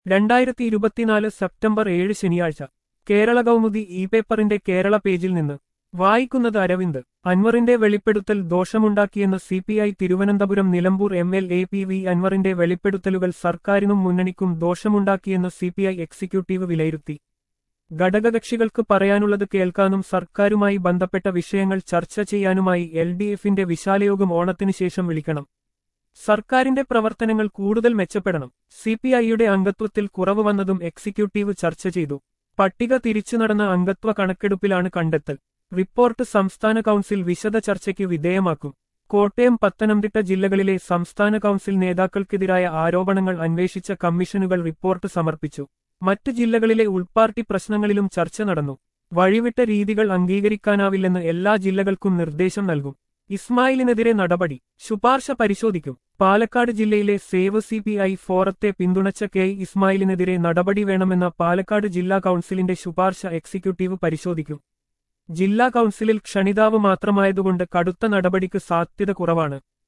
രണ്ടായിരത്തി ഇരുപത്തിനാല് സെപ്റ്റംബർ ഏഴ് ശനിയാഴ്ച കേരള കൗമുദി ഇ പേപ്പറിന്റെ കേരള പേജിൽ നിന്ന് വായിക്കുന്നത് അരവിന്ദ് അൻവറിന്റെ വെളിപ്പെടുത്തൽ ദോഷമുണ്ടാക്കിയെന്ന് C P I Thiruvananthapuram Nilambur M L A P V അൻവറിന്റെ വെളിപ്പെടുത്തലുകൾ സർക്കാരിനും മുന്നണിക്കും ദോഷമുണ്ടാക്കിയെന്ന് സി പി ഐ എക്സിക്യൂട്ടീവ് വിലയിരുത്തി ഘടകകക്ഷികൾക്ക് പറയാനുള്ളത് കേൾക്കാനും സർക്കാരുമായി ബന്ധപ്പെട്ട വിഷയങ്ങൾ ചർച്ച ചെയ്യാനുമായി എൽ ഡി എഫിന്റെ വിശാലയോഗം ഓണത്തിനു ശേഷം വിളിക്കണം സർക്കാരിന്റെ പ്രവർത്തനങ്ങൾ കൂടുതൽ മെച്ചപ്പെടണം സി പി ഐയുടെ അംഗത്വത്തിൽ കുറവ് വന്നതും എക്സിക്യൂട്ടീവ് ചർച്ച ചെയ്തു പട്ടിക തിരിച്ചു നടന്ന അംഗത്വ കണക്കെടുപ്പിലാണ് കണ്ടെത്തൽ റിപ്പോർട്ട് സംസ്ഥാന കൗൺസിൽ വിശദ ചർച്ചയ്ക്ക് വിധേയമാക്കും കോട്ടയം പത്തനംതിട്ട ജില്ലകളിലെ സംസ്ഥാന കൗൺസിൽ നേതാക്കൾക്കെതിരായ ആരോപണങ്ങൾ അന്വേഷിച്ച കമ്മീഷനുകൾ റിപ്പോർട്ട് സമർപ്പിച്ചു മറ്റ് ജില്ലകളിലെ ഉൾപാർട്ടി പ്രശ്നങ്ങളിലും ചർച്ച നടന്നു വഴിവിട്ട രീതികൾ അംഗീകരിക്കാനാവില്ലെന്ന് എല്ലാ ജില്ലകൾക്കും നിർദ്ദേശം നൽകും ഇസ്മായിലിനെതിരെ നടപടി ശുപാർശ പരിശോധിക്കും പാലക്കാട് ജില്ലയിലെ സേവ് സി പി ഐ ഫോറത്തെ പിന്തുണച്ച കെ ഇസ്മായിലിനെതിരെ നടപടി വേണമെന്ന പാലക്കാട് ജില്ലാ കൗൺസിലിന്റെ ശുപാർശ എക്സിക്യൂട്ടീവ് പരിശോധിക്കും ജില്ലാ കൗൺസിലിൽ ക്ഷണിതാവ് മാത്രമായതുകൊണ്ട് കടുത്ത നടപടിക്ക് സാധ്യത കുറവാണ്